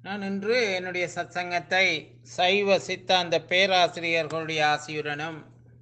நான் இன்று என்னுடைய சத்சங்கத்தை சைவ சித்தாந்த பேராசிரியர்களுடைய ஆசியுடனும்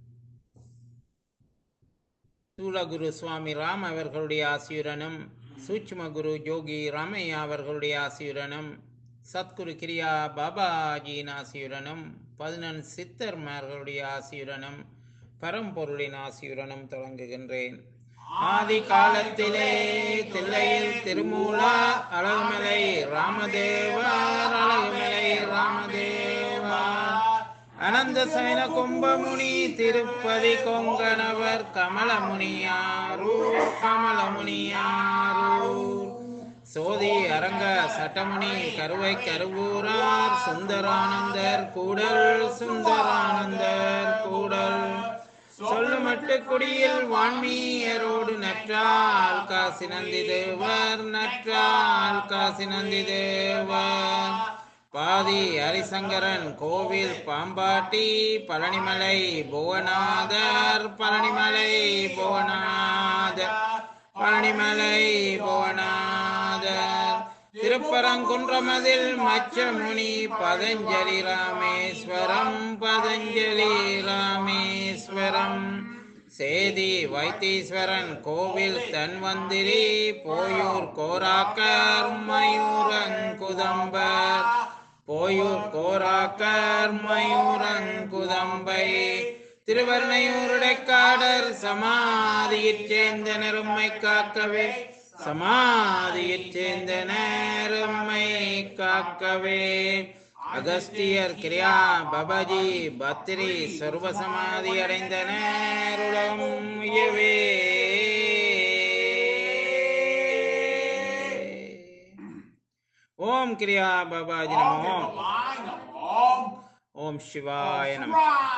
சூலகுரு சுவாமி ராம் அவர்களுடைய ஆசியுடனும் சூட்சும குரு யோகி ராமையா அவர்களுடைய ஆசியுடனும் சத்குரு கிரியா பாபாஜியின் ஆசியுடனும் பதினெண் சித்தர்மார்களுடைய ஆசியுடனும் பரம்பொருளின் ஆசியுடனும் தொடங்குகின்றேன் ஆதி காலத்திலே தில்லையில் திருமூலா அழகுமலை ராமதேவர் அழகுமலை ராமதேவா அனந்த சைன கும்பமுனி திருப்பதி கொங்கணவர் கமலமுனியாரூர் கமலமுனியாரூர் சோதி அரங்க சட்டமுனி கருவை கருவூரார் சுந்தரானந்தர் கூடல் சுந்தரானந்தர் கூடல் சொல்லுமட்டு குடியில் வான்மீயரோடு நற்றால் காசி நந்தி தேவர் நற்றால் காசி நந்தி தேவர் பாதி ஹரிசங்கரன் கோவில் பாம்பாட்டி பழனிமலை புவனாதர் பழனிமலை புவனாதர் பழனிமலை புவனாதர் திருப்பரங்குன்றமதில் மச்சமுனி பதஞ்சலி ராமேஸ்வரம் பதஞ்சலி ராமேஸ்வரம் சேதி வைத்தீஸ்வரன் கோவில் தன்வந்திரி போயூர் கோராக்கர் மயூரங்குதம்பர் போயூர் கோராக்கர் மயூரங்குதம்பை திருவர்ணையூருடைக்காடர் சமாதியிற் சேர்ந்த நெரும்மை காக்கவே சமாதியிற் சேர்ந்த நேரம்மை காக்கவே அகஸ்தியர் கிரியா பபாஜி பத்ரி சர்வ சமாதி அடைந்த நேருளம் உயவே ஓம் கிரியா பாபாஜி நமோ ஓம் சிவாய நம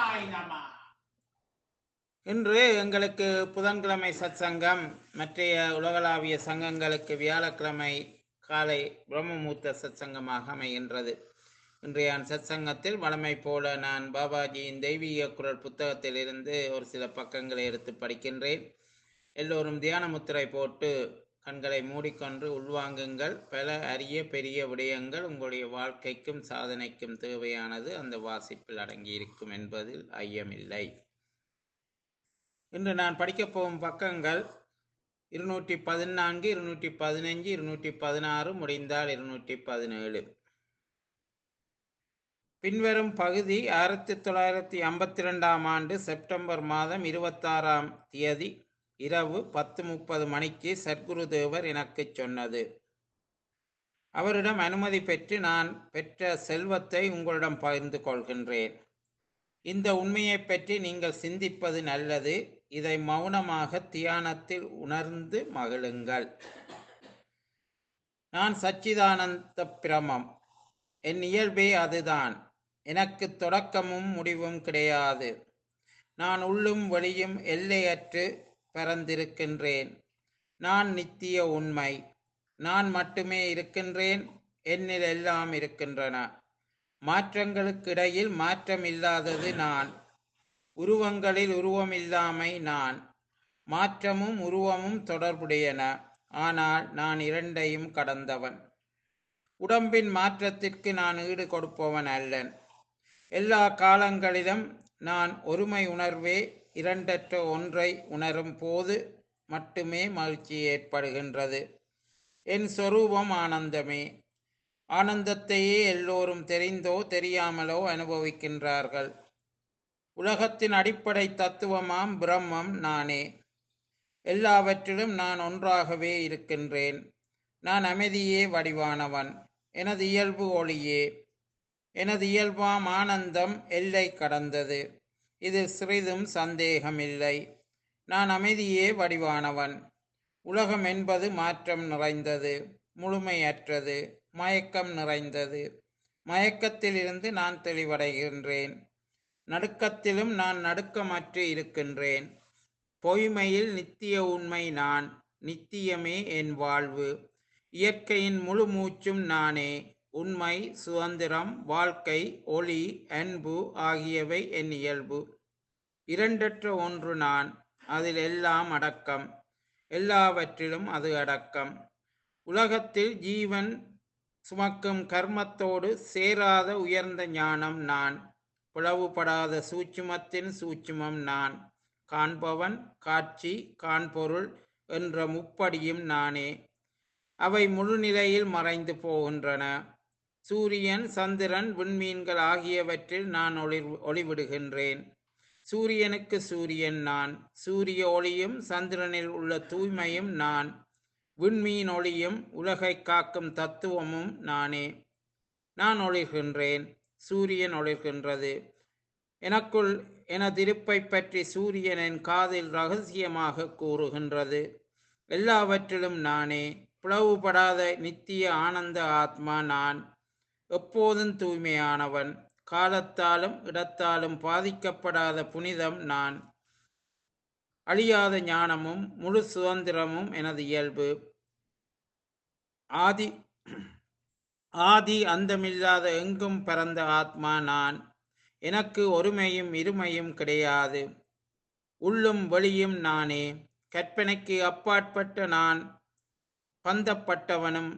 இன்று எங்களுக்கு புதன்கிழமை சத்சங்கம் மற்றைய உலகளாவிய சங்கங்களுக்கு வியாழக்கிழமை காலை பிரம்மமூர்த்த சத்சங்கமாக அமைகின்றது இன்றைய சத்சங்கத்தில் வளமை போல நான் பாபாஜியின் தெய்வீக குரல் புத்தகத்திலிருந்து ஒரு சில பக்கங்களை எடுத்து படிக்கின்றேன் எல்லோரும் தியான முத்திரை போட்டு கண்களை மூடிக்கொண்டு உள்வாங்குங்கள் பல அரிய பெரிய விடயங்கள் உங்களுடைய வாழ்க்கைக்கும் சாதனைக்கும் தேவையானது அந்த வாசிப்பில் அடங்கியிருக்கும் என்பதில் ஐயமில்லை இன்று நான் படிக்கப் போகும் பக்கங்கள் இருநூற்றி பதினான்கு இருநூற்றி பதினஞ்சு இருநூற்றி பதினாறு முடிந்தால் இருநூற்றி பதினேழு பின்வரும் பகுதி ஆயிரத்தி தொள்ளாயிரத்தி ஐம்பத்தி ரெண்டாம் ஆண்டு செப்டம்பர் மாதம் இருபத்தாறாம் தேதி இரவு பத்து முப்பது மணிக்கு சத்குரு தேவர் எனக்கு சொன்னது அவரிடம் அனுமதி பெற்று நான் பெற்ற செல்வத்தை உங்களிடம் பகிர்ந்து கொள்கின்றேன் இந்த உண்மையை பற்றி நீங்கள் சிந்திப்பது நல்லது இதை மௌனமாக தியானத்தில் உணர்ந்து மகிழுங்கள் நான் சச்சிதானந்த பிரமம் என் இயல்பே அதுதான் எனக்கு தொடக்கமும் முடிவும் கிடையாது நான் உள்ளும் வெளியும் எல்லையற்று பரந்திருக்கின்றேன் நான் நித்திய உண்மை நான் மட்டுமே இருக்கின்றேன் என்னில் எல்லாம் இருக்கின்றன மாற்றங்களுக்கிடையில் மாற்றம் இல்லாதது நான் உருவங்களில் உருவமில்லாமை நான் மாற்றமும் உருவமும் தொடர்புடையன ஆனால் நான் இரண்டையும் கடந்தவன் உடம்பின் மாற்றத்திற்கு நான் ஈடு கொடுப்பவன் அல்லன் எல்லா காலங்களிலும் நான் ஒருமை உணர்வே இரண்டற்ற ஒன்றை உணரும் போது மட்டுமே மகிழ்ச்சி ஏற்படுகின்றது என் சொரூபம் ஆனந்தமே ஆனந்தத்தையே எல்லோரும் தெரிந்தோ தெரியாமலோ அனுபவிக்கின்றார்கள் உலகத்தின் அடிப்படை தத்துவமாம் பிரம்மம் நானே எல்லாவற்றிலும் நான் ஒன்றாகவே இருக்கின்றேன் நான் அமைதியே வடிவானவன் எனது இயல்பு ஒளியே எனது இயல்பாம் ஆனந்தம் எல்லை கடந்தது இது சிறிதும் சந்தேகமில்லை நான் அமைதியே வடிவானவன் உலகம் என்பது மாற்றம் நிறைந்தது முழுமையற்றது மயக்கம் நிறைந்தது மயக்கத்திலிருந்து நான் தெளிவடைகின்றேன் நடுக்கத்திலும் நான் நடுக்கமற்று இருக்கின்றேன் பொய்மையில் நித்திய உண்மை நான் நித்தியமே என் வாழ்வு இயற்கையின் முழு மூச்சும் நானே உண்மை சுதந்திரம் வாழ்க்கை ஒளி அன்பு ஆகியவை என் இயல்பு இரண்டற்ற ஒன்று நான் அதில் எல்லாம் அடக்கம் எல்லாவற்றிலும் அது அடக்கம் உலகத்தில் ஜீவன் சுமக்கும் கர்மத்தோடு சேராத உயர்ந்த ஞானம் நான் பிளவுபடாத சூட்சுமத்தின் சூட்சுமம் நான் காண்பவன் காட்சி காண்பொருள் என்ற முப்படியும் நானே அவை முழுநிலையில் மறைந்து போகின்றன சூரியன் சந்திரன் விண்மீன்கள் ஆகியவற்றில் நான் ஒளி ஒளிவிடுகின்றேன் சூரியனுக்கு சூரியன் நான் சூரிய ஒளியும் சந்திரனில் உள்ள தூய்மையும் நான் விண்மீன் ஒளியும் உலகை காக்கும் தத்துவமும் நானே நான் ஒளிர்கின்றேன் சூரியன் ஒளிர்கின்றது எனக்குள் எனதிருப்பை பற்றி சூரியன் என் காதில் ரகசியமாக கூறுகின்றது எல்லாவற்றிலும் நானே பிளவுபடாத நித்திய ஆனந்த ஆத்மா நான் எப்போதும் தூய்மையானவன் காலத்தாலும் இடத்தாலும் பாதிக்கப்படாத புனிதம் நான் அழியாத ஞானமும் முழு சுதந்திரமும் எனது இயல்பு ஆதி ஆதி அந்தமில்லாத எங்கும் பரந்த ஆத்மா நான் எனக்கு ஒருமையும் இருமையும் கிடையாது உள்ளும் வெளியும் நானே கற்பனைக்கு அப்பாற்பட்ட நான் பந்தப்பட்டவனும்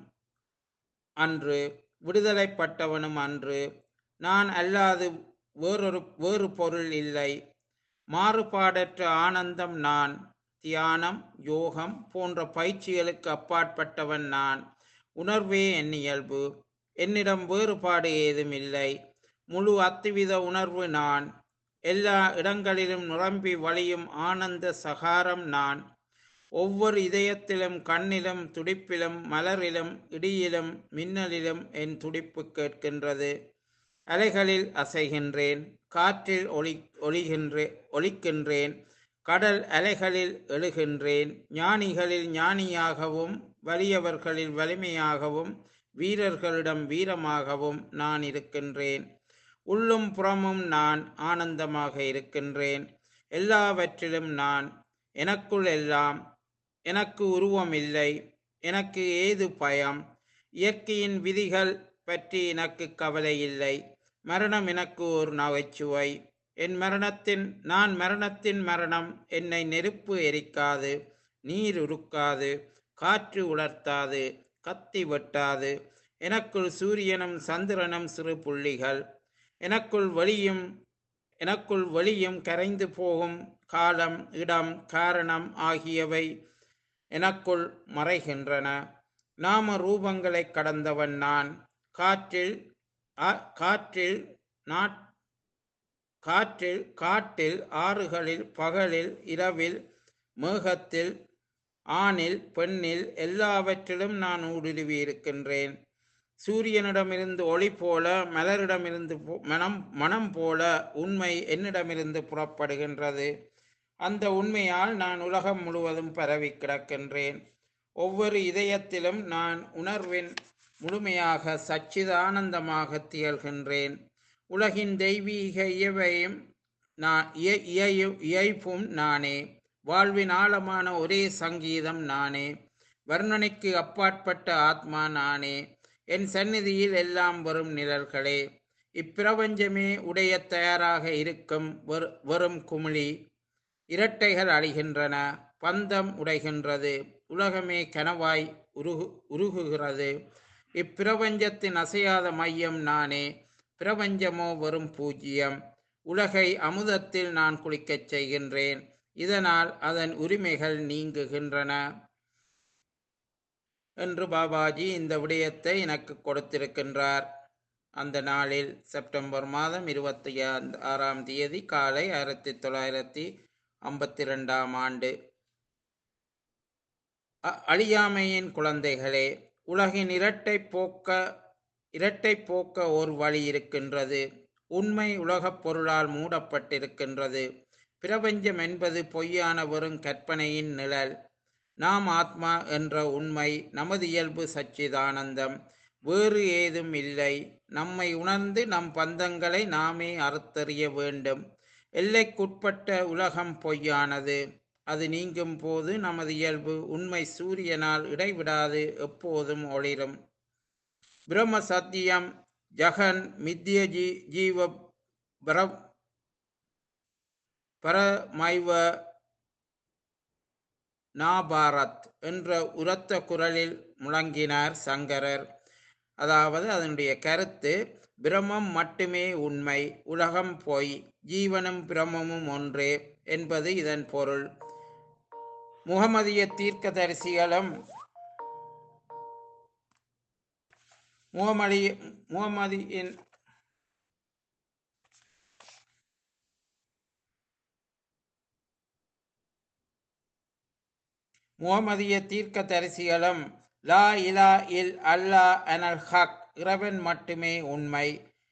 அன்று விடுதலைப்பட்டவனும் அன்று நான் அல்லாது வேறொரு வேறு பொருள் இல்லை மாறுபாடற்ற ஆனந்தம் நான் தியானம் யோகம் போன்ற பயிற்சிகளுக்கு அப்பாற்பட்டவன் நான் உணர்வே என் இயல்பு என்னிடம் வேறுபாடு ஏதும் இல்லை முழு அத்துவித உணர்வு நான் எல்லா இடங்களிலும் நிரம்பி வழியும் ஆனந்த சகாரம் நான் ஒவ்வொரு இதயத்திலும் கண்ணிலும் துடிப்பிலும் மலரிலும் இடியிலும் மின்னலிலும் என் துடிப்பு கேட்கின்றது அலைகளில் அசைகின்றேன் காற்றில் ஒளி ஒளிகின்றே ஒலிக்கின்றேன் கடல் அலைகளில் எழுகின்றேன் ஞானிகளில் ஞானியாகவும் வலியவர்களில் வலிமையாகவும் வீரர்களிடம் வீரமாகவும் நான் இருக்கின்றேன் உள்ளும் புறமும் நான் ஆனந்தமாக இருக்கின்றேன் எல்லாவற்றிலும் நான் எனக்குள் எல்லாம் எனக்கு உருவம் இல்லை எனக்கு ஏது பயம் இயற்கையின் விதிகள் பற்றி எனக்கு கவலை இல்லை மரணம் எனக்கு ஒரு நகைச்சுவை என் மரணத்தின் நான் மரணத்தின் மரணம் என்னை நெருப்பு எரிக்காது நீர் உருக்காது காற்று உலர்த்தாது கத்தி வெட்டாது எனக்குள் சூரியனும் சந்திரனும் சிறு புள்ளிகள் எனக்குள் வெளியும் எனக்குள் வெளியும் கரைந்து போகும் காலம் இடம் காரணம் ஆகியவை எனக்குள் மறைகின்றன நாம ரூபங்களை கடந்தவன் நான் காற்றில் ஆ- காற்றில் நாட் காற்றில் காட்டில் ஆறுகளில் பகலில் இரவில் மேகத்தில் ஆணில் பெண்ணில் எல்லாவற்றிலும் நான் ஊடுருவி இருக்கின்றேன் சூரியனிடமிருந்து ஒளி போல மலரிடமிருந்து போ- மனம் மனம் போல உண்மை என்னிடமிருந்து புறப்படுகின்றது அந்த உண்மையால் நான் உலகம் முழுவதும் பரவி கிடக்கின்றேன் ஒவ்வொரு இதயத்திலும் நான் உணர்வின் முழுமையாக சச்சிதானந்தமாக திகழ்கின்றேன் உலகின் தெய்வீக இயவையும் நான் இய- இயையும் இயைப்பும் நானே வாழ்வின் ஆழமான ஒரே சங்கீதம் நானே வர்ணனைக்கு அப்பாற்பட்ட ஆத்மா நானே என் சந்நிதியில் எல்லாம் வரும் நிழல்களே இப்பிரபஞ்சமே உடைய தயாராக இருக்கும் வெறு- வெறும் குமிழி இரட்டைகள் அழிகின்றன பந்தம் உடைகின்றது உலகமே கனவாய் உருகு உருகுகிறது இப்பிரபஞ்சத்தின் அசையாத மையம் நானே பிரபஞ்சமோ வெறும் பூஜ்ஜியம் உலகை அமுதத்தில் நான் குளிக்கச் செய்கின்றேன் இதனால் அதன் உரிமைகள் நீங்குகின்றன என்று பாபாஜி இந்த விடயத்தை எனக்கு கொடுத்திருக்கின்றார் அந்த நாளில் செப்டம்பர் மாதம் இருபத்தி ஆறாம் தேதி காலை ஆயிரத்தி தொள்ளாயிரத்தி ஐம்பத்தி ரெண்டாம் ஆண்டு அ- அழியாமையின் குழந்தைகளே உலகின் இரட்டை போக்க இரட்டை போக்க ஒரு வழி இருக்கின்றது உண்மை உலகப் பொருளால் மூடப்பட்டிருக்கின்றது பிரபஞ்சம் என்பது பொய்யான வெறும் கற்பனையின் நிழல் நாம் ஆத்மா என்ற உண்மை நமது இயல்பு சச்சிதானந்தம் வேறு ஏதும் இல்லை நம்மை உணர்ந்து நம் பந்தங்களை நாமே அறுத்தறிய வேண்டும் எல்லைக்குட்பட்ட உலகம் பொய்யானது அது நீங்கும் போது நமது இயல்பு உண்மை சூரியனால் இடைவிடாது எப்போதும் ஒளிரும் பிரம்ம சத்தியம் ஜகன் மித்ய ஜீ ஜீவ பர பரமைவ நாபாரத் என்ற உரத்த குரலில் முழங்கினார் சங்கரர் அதாவது அதனுடைய கருத்து பிரமம் மட்டுமே உண்மை உலகம் பொய் ஜீவனும் பிரமமும் ஒன்றே என்பது இதன் பொருள் முகமதிய தீர்க்கதரிசிகளும் முகமதி முகமதியின் முகமதிய தீர்க்கதரிசிகளும் லா இலா இல் அல்லா அனல் ஹக் இறைவன் மட்டுமே உண்மை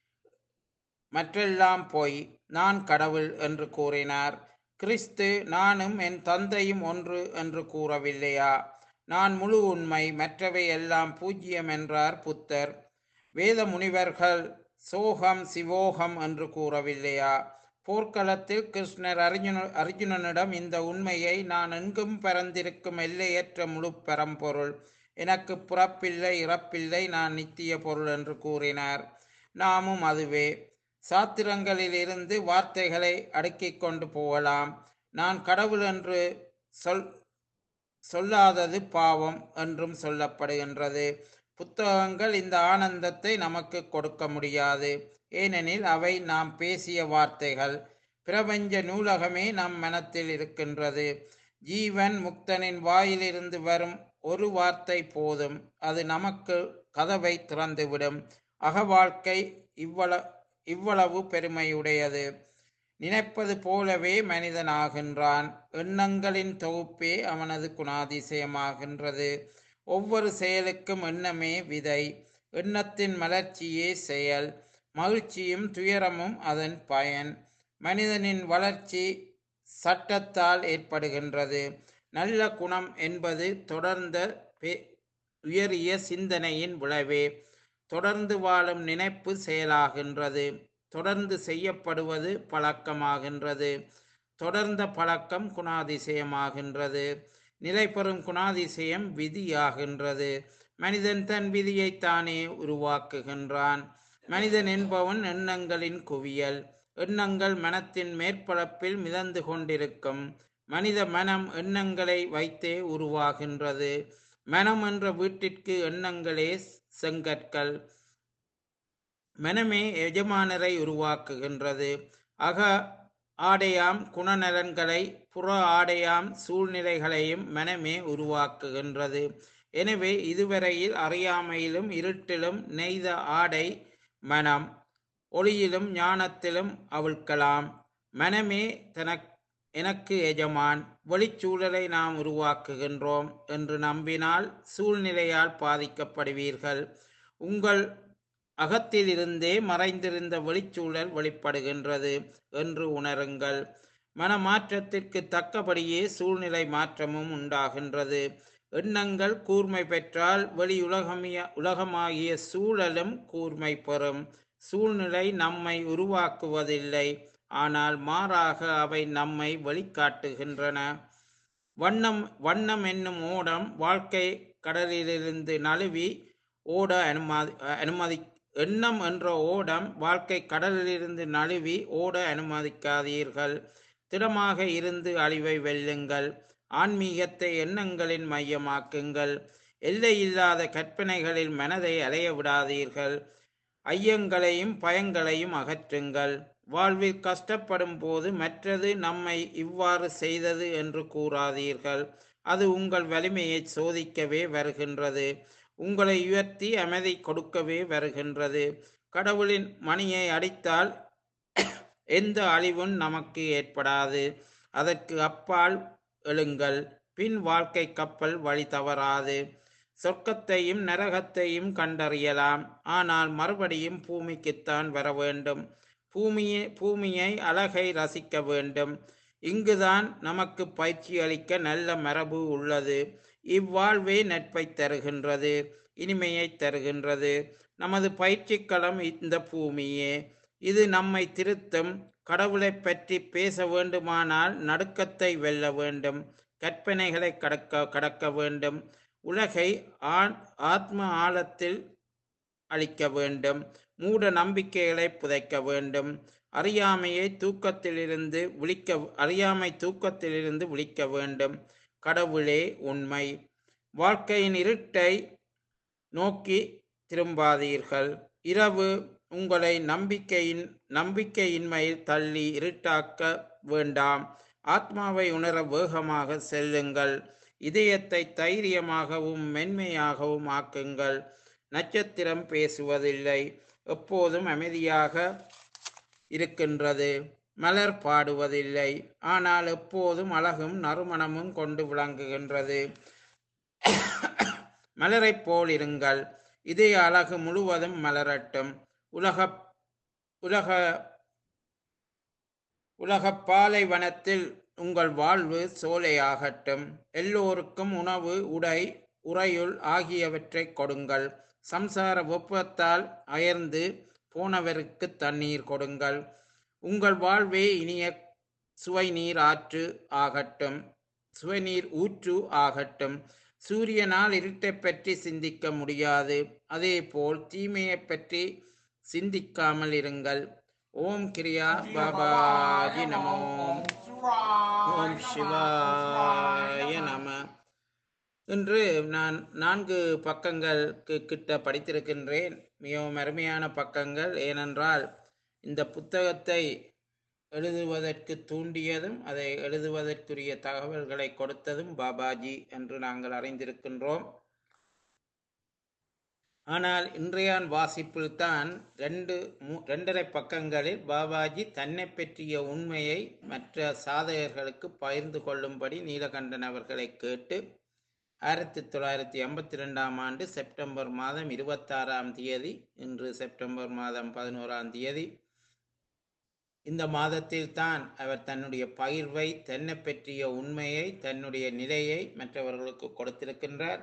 மற்றெல்லாம் போய் நான் கடவுள் என்று கூறினார் கிறிஸ்து நானும் என் தந்தையும் ஒன்று என்று கூறவில்லையா நான் முழு உண்மை மற்றவை எல்லாம் பூஜ்யம் என்றார் புத்தர் வேத முனிவர்கள் சோகம் சிவோகம் என்று கூறவில்லையா போர்க்களத்தில் கிருஷ்ணர் அர்ஜுன அர்ஜுனனிடம் இந்த உண்மையை நான் எங்கும் பரந்திருக்கும் எல்லையற்ற முழு பரம்பொருள் எனக்கு புறப்பில்லை இறப்பில்லை நான் நித்திய பொருள் என்று கூறினார் நாமும் அதுவே சாத்திரங்களில் இருந்து வார்த்தைகளை அடுக்கிக் கொண்டு போகலாம் நான் கடவுள் என்று சொல் சொல்லாதது பாவம் என்றும் சொல்லப்படுகின்றது புத்தகங்கள் இந்த ஆனந்தத்தை நமக்கு கொடுக்க முடியாது ஏனெனில் அவை நாம் பேசிய வார்த்தைகள் பிரபஞ்ச நூலகமே நம் மனத்தில் இருக்கின்றது ஜீவன் முக்தனின் வாயிலிருந்து வரும் ஒரு வார்த்தை போதும் அது நமக்கு கதவை திறந்துவிடும் அகவாழ்க்கை இவ்வள இவ்வளவு பெருமையுடையது நினைப்பது போலவே மனிதனாகின்றான் எண்ணங்களின் தொகுப்பே அவனது குணாதிசயமாகின்றது ஒவ்வொரு செயலுக்கும் எண்ணமே விதை எண்ணத்தின் மலர்ச்சியே செயல் மகிழ்ச்சியும் துயரமும் அதன் பயன் மனிதனின் வளர்ச்சி சட்டத்தால் ஏற்படுகின்றது நல்ல குணம் என்பது தொடர்ந்த பெ- உயரிய சிந்தனையின் விளைவே தொடர்ந்து வாழும் நினைப்பு செயலாகின்றது தொடர்ந்து செய்யப்படுவது பழக்கமாகின்றது தொடர்ந்த பழக்கம் குணாதிசயமாகின்றது நிலை பெறும் குணாதிசயம் விதியாகின்றது மனிதன் தன் விதியைத்தானே உருவாக்குகின்றான் மனிதன் என்பவன் எண்ணங்களின் குவியல் எண்ணங்கள் மனத்தின் மேற்பரப்பில் மிதந்து கொண்டிருக்கும் மனித மனம் எண்ணங்களை வைத்தே உருவாகின்றது மனம் என்ற வீட்டிற்கு எண்ணங்களே செங்கற்கள் மனமே எஜமானரை உருவாக்குகின்றது அக ஆடையாம் குணநலன்களை புற ஆடையாம் சூழ்நிலைகளையும் மனமே உருவாக்குகின்றது எனவே இதுவரையில் அறியாமையிலும் இருட்டிலும் நெய்த ஆடை மனம் ஒளியிலும் ஞானத்திலும் அவிழ்க்கலாம் மனமே தனக் எனக்கு எஜமான் வெளிச்சூழலை நாம் உருவாக்குகின்றோம் என்று நம்பினால் சூழ்நிலையால் பாதிக்கப்படுவீர்கள் உங்கள் அகத்திலிருந்தே மறைந்திருந்த வெளிச்சூழல் வெளிப்படுகின்றது என்று உணருங்கள் மனமாற்றத்திற்கு தக்கபடியே சூழ்நிலை மாற்றமும் உண்டாகின்றது எண்ணங்கள் கூர்மை பெற்றால் வெளி உலகமிய உலகமாகிய சூழலும் கூர்மை பெறும் சூழ்நிலை நம்மை உருவாக்குவதில்லை ஆனால் மாறாக அவை நம்மை வெளிக்காட்டுகின்றன வண்ணம் வண்ணம் என்னும் ஓடம் வாழ்க்கை கடலிலிருந்து நழுவி ஓட அனுமதி அனுமதி எண்ணம் என்ற ஓடம் வாழ்க்கை கடலிலிருந்து நழுவி ஓட அனுமதிக்காதீர்கள் திடமாக இருந்து அழிவை வெல்லுங்கள் ஆன்மீகத்தை எண்ணங்களின் மையமாக்குங்கள் எல்லையில்லாத கற்பனைகளில் மனதை அலைய விடாதீர்கள் ஐயங்களையும் பயங்களையும் அகற்றுங்கள் வாழ்வில் கஷ்டப்படும் போது மற்றது நம்மை இவ்வாறு செய்தது என்று கூறாதீர்கள் அது உங்கள் வலிமையை சோதிக்கவே வருகின்றது உங்களை உயர்த்தி அமைதி கொடுக்கவே வருகின்றது கடவுளின் மணியை அடித்தால் எந்த அழிவும் நமக்கு ஏற்படாது அதற்கு அப்பால் எழுங்கள் பின் வாழ்க்கை கப்பல் வழி தவறாது சொர்க்கத்தையும் நரகத்தையும் கண்டறியலாம் ஆனால் மறுபடியும் பூமிக்குத்தான் வர வேண்டும் பூமியை பூமியை அழகை ரசிக்க வேண்டும் இங்குதான் நமக்கு பயிற்சி அளிக்க நல்ல மரபு உள்ளது இவ்வாழ்வே நட்பை தருகின்றது இனிமையை தருகின்றது நமது பயிற்சிக்களம் இந்த பூமியே இது நம்மை திருத்தும் கடவுளை பற்றி பேச வேண்டுமானால் நடுக்கத்தை வெல்ல வேண்டும் கற்பனைகளை கடக்க கடக்க வேண்டும் உலகை ஆண் ஆத்ம ஆழத்தில் அளிக்க வேண்டும் மூட நம்பிக்கைகளை புதைக்க வேண்டும் அறியாமையை தூக்கத்திலிருந்து விழிக்க அறியாமை தூக்கத்திலிருந்து விழிக்க வேண்டும் கடவுளே உண்மை வாழ்க்கையின் இருட்டை நோக்கி திரும்பாதீர்கள் இரவு உங்களை நம்பிக்கையின் நம்பிக்கையின்மையில் தள்ளி இருட்டாக்க வேண்டாம் ஆத்மாவை உணர வேகமாக செல்லுங்கள் இதயத்தை தைரியமாகவும் மென்மையாகவும் ஆக்குங்கள் நட்சத்திரம் பேசுவதில்லை எப்போதும் அமைதியாக இருக்கின்றது மலர் பாடுவதில்லை ஆனால் எப்போதும் அழகும் நறுமணமும் கொண்டு விளங்குகின்றது மலரைப் போல் இருங்கள் இதய அழகு முழுவதும் மலரட்டும் உலக உலக உலக பாலைவனத்தில் உங்கள் வாழ்வு சோலையாகட்டும் எல்லோருக்கும் உணவு உடை உறையுள் ஆகியவற்றை கொடுங்கள் சம்சார வெப்பத்தால் அயர்ந்து போனவருக்கு தண்ணீர் கொடுங்கள் உங்கள் வாழ்வே இனிய சுவை நீர் ஆற்று ஆகட்டும் சுவைநீர் ஊற்று ஆகட்டும் சூரியனால் இருட்டைப் பற்றி சிந்திக்க முடியாது அதேபோல் தீமையைப் பற்றி சிந்திக்காமல் இருங்கள் ஓம் கிரியா பாபாஜி நமோ ஓம் சிவாய நம இன்று நான் நான்கு பக்கங்களுக்கு கிட்ட படித்திருக்கின்றேன் மிகவும் அருமையான பக்கங்கள் ஏனென்றால் இந்த புத்தகத்தை எழுதுவதற்கு தூண்டியதும் அதை எழுதுவதற்குரிய தகவல்களை கொடுத்ததும் பாபாஜி என்று நாங்கள் அறிந்திருக்கின்றோம் ஆனால் இன்றையான் வாசிப்பில் தான் ரெண்டு மூ- ரெண்டரை பக்கங்களில் பாபாஜி தன்னை பற்றிய உண்மையை மற்ற சாதகர்களுக்கு பகிர்ந்து கொள்ளும்படி நீலகண்டன் அவர்களை கேட்டு ஆயிரத்தி தொள்ளாயிரத்தி எண்பத்தி ரெண்டாம் ஆண்டு செப்டம்பர் மாதம் இருபத்தாறாம் தேதி இன்று செப்டம்பர் மாதம் பதினோராம் தேதி இந்த மாதத்தில் தான் அவர் தன்னுடைய பகிர்வை தன்னை பற்றிய உண்மையை தன்னுடைய நிலையை மற்றவர்களுக்கு கொடுத்திருக்கின்றார்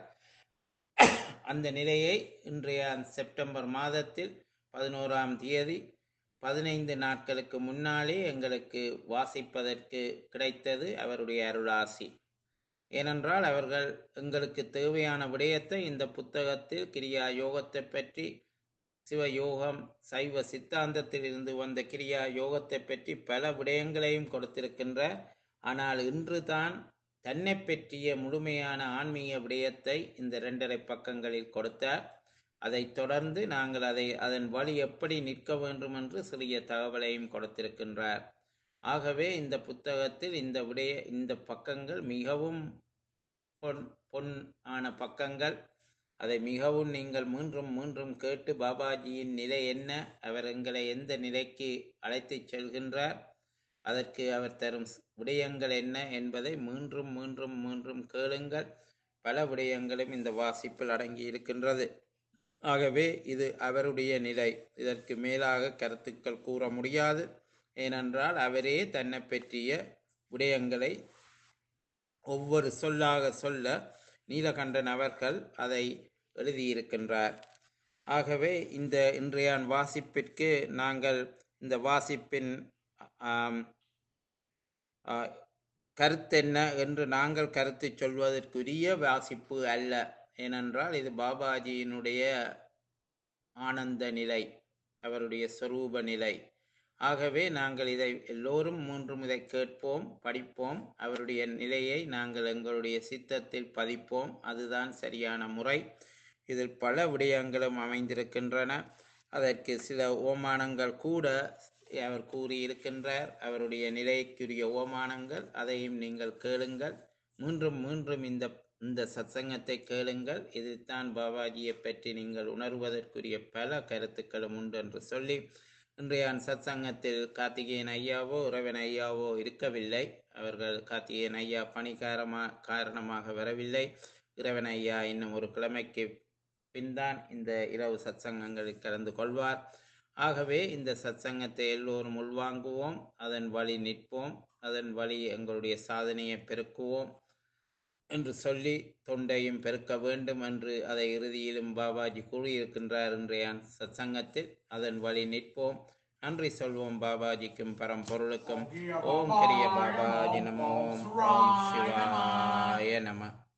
அந்த நிலையை இன்றைய செப்டம்பர் மாதத்தில் பதினோராம் தேதி பதினைந்து நாட்களுக்கு முன்னாலே எங்களுக்கு வாசிப்பதற்கு கிடைத்தது அவருடைய அருளாசி ஏனென்றால் அவர்கள் எங்களுக்கு தேவையான விடயத்தை இந்த புத்தகத்தில் கிரியா யோகத்தை பற்றி சிவயோகம் சைவ சித்தாந்தத்தில் இருந்து வந்த கிரியா யோகத்தை பற்றி பல விடயங்களையும் கொடுத்திருக்கின்றார் ஆனால் இன்று தான் தன்னை பற்றிய முழுமையான ஆன்மீக விடயத்தை இந்த இரண்டரை பக்கங்களில் கொடுத்தார் அதைத் தொடர்ந்து நாங்கள் அதை அதன் வழி எப்படி நிற்க வேண்டும் என்று சிறிய தகவலையும் கொடுத்திருக்கின்றார் ஆகவே இந்த புத்தகத்தில் இந்த விடய இந்த பக்கங்கள் மிகவும் பொன் பொன் ஆன பக்கங்கள் அதை மிகவும் நீங்கள் மீண்டும் மீண்டும் கேட்டு பாபாஜியின் நிலை என்ன அவர் எங்களை எந்த நிலைக்கு அழைத்துச் செல்கின்றார் அதற்கு அவர் தரும் விடயங்கள் என்ன என்பதை மீண்டும் மீண்டும் மீண்டும் கேளுங்கள் பல விடயங்களும் இந்த வாசிப்பில் அடங்கி இருக்கின்றது ஆகவே இது அவருடைய நிலை இதற்கு மேலாக கருத்துக்கள் கூற முடியாது ஏனென்றால் அவரே தன்னை பற்றிய விடயங்களை ஒவ்வொரு சொல்லாக சொல்ல நீலகண்டன் அவர்கள் அதை எழுதியிருக்கின்றார் ஆகவே இந்த இன்றையான் வாசிப்பிற்கு நாங்கள் இந்த வாசிப்பின் ஆம், ஆ, கருத்தென்ன என்று நாங்கள் கருத்து சொல்வதற்குரிய வாசிப்பு அல்ல ஏனென்றால் இது பாபாஜியினுடைய ஆனந்த நிலை அவருடைய சொரூப நிலை ஆகவே நாங்கள் இதை எல்லோரும் மூன்றும் இதை கேட்போம் படிப்போம் அவருடைய நிலையை நாங்கள் எங்களுடைய சித்தத்தில் பதிப்போம் அதுதான் சரியான முறை இதில் பல விடயங்களும் அமைந்திருக்கின்றன அதற்கு சில ஓமானங்கள் கூட அவர் கூறியிருக்கின்றார் அவருடைய நிலைக்குரிய ஓமானங்கள் அதையும் நீங்கள் கேளுங்கள் மீண்டும் மீண்டும் இந்த இந்த சத்சங்கத்தை கேளுங்கள் இதுதான் பாபாஜியை பற்றி நீங்கள் உணர்வதற்குரிய பல கருத்துக்களும் உண்டு என்று சொல்லி இன்றைய சத்சங்கத்தில் கார்த்திகேயன் ஐயாவோ உறவன் ஐயாவோ இருக்கவில்லை அவர்கள் கார்த்திகேயன் ஐயா பணிகாரமா காரணமாக வரவில்லை இறைவன் ஐயா இன்னும் ஒரு கிழமைக்கு பின்தான் இந்த இரவு சத்சங்கங்களில் கலந்து கொள்வார் ஆகவே இந்த சத்சங்கத்தை எல்லோரும் உள்வாங்குவோம் அதன் வழி நிற்போம் அதன் வழி எங்களுடைய சாதனையை பெருக்குவோம் என்று சொல்லி தொண்டையும் பெருக்க வேண்டும் என்று அதை இறுதியிலும் பாபாஜி கூறியிருக்கின்றார் இன்றைய சத்சங்கத்தில் அதன் வழி நிற்போம் நன்றி சொல்வோம் பாபாஜிக்கும் பரம்பொருளுக்கும் ஓம் பெரிய பாபாஜி நமோ ஓம் சிவாய நம